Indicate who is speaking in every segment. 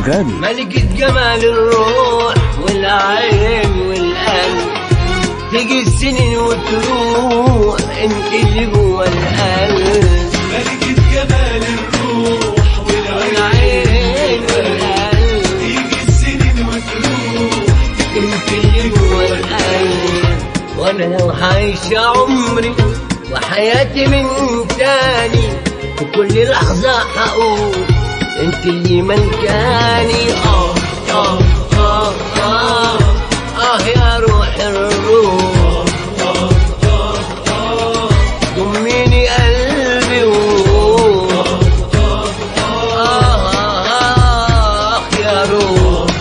Speaker 1: أنغامي
Speaker 2: ملكة جمال الروح والعين والقلب تيجي السنين وتروح انت اللي جوا القلب
Speaker 3: ملكة جمال الروح والعين
Speaker 2: والعين والقلب
Speaker 3: تيجي السنين وتروح
Speaker 2: انت اللي جوا القلب وانا لو عايشة عمري وحياتي من تاني وكل لحظة هقول انت اللي ملكاني اه اه اه اه اه يا روح الروح ضميني قلبي وروح آه آه يا روح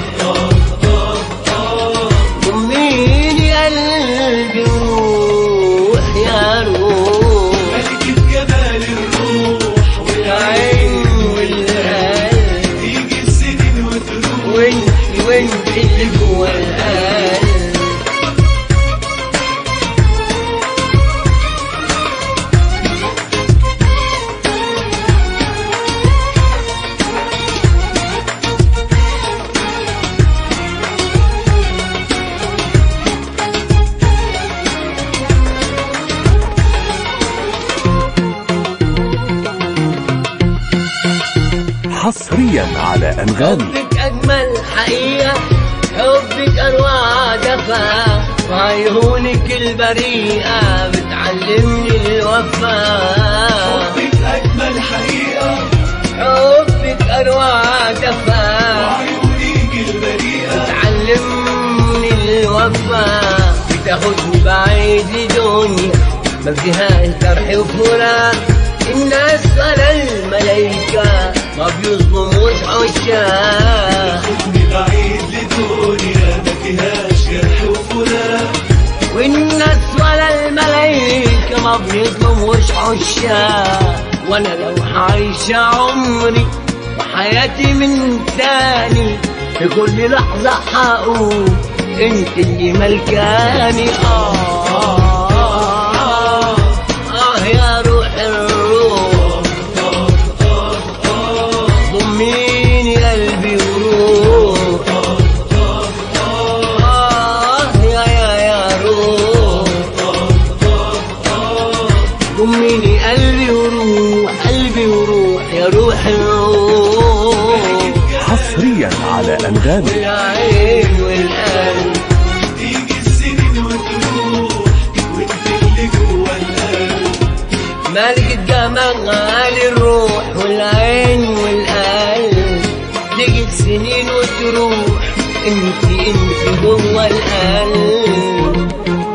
Speaker 2: ضميني قلبي وروح يا روح
Speaker 3: ملكة جمال الروح
Speaker 2: العين والقلب
Speaker 3: تيجي السنين وتروح
Speaker 2: وانت وانت اللي جوا القلب
Speaker 1: حصريا على أنغامي
Speaker 2: حبك أجمل حقيقة حبك أروع دفا وعيونك البريئة بتعلمني الوفاء
Speaker 3: حبك أجمل حقيقة
Speaker 2: حبك أروع دفا
Speaker 3: وعيونيك البريئة
Speaker 2: بتعلمني الوفاء بتاخدني بعيد لدنيا ما فيهاش جرح وفراق الناس ولا الملايكة ما بيظلموش عشاق
Speaker 3: خدني بعيد لدنيا ما فيهاش جرح وفراق
Speaker 2: والناس ولا الملايكة ما بيظلموش عشاق وانا لو عايشة عمري وحياتي من تاني في كل لحظة هقول انت اللي ملكاني آه آه, آه, آه يا روح الروح ضميني قلبي وروح آه يا يا يا روح ضميني قلبي وروح قلبي وروح يا روح الروح
Speaker 1: حصريا على أنغامي
Speaker 2: والعين والقلب
Speaker 3: تيجي السنين وتروح وانت اللي جوا القلب
Speaker 2: ملكة جمال الروح والعين والقلب تيجي السنين وتروح انت انت جوا القلب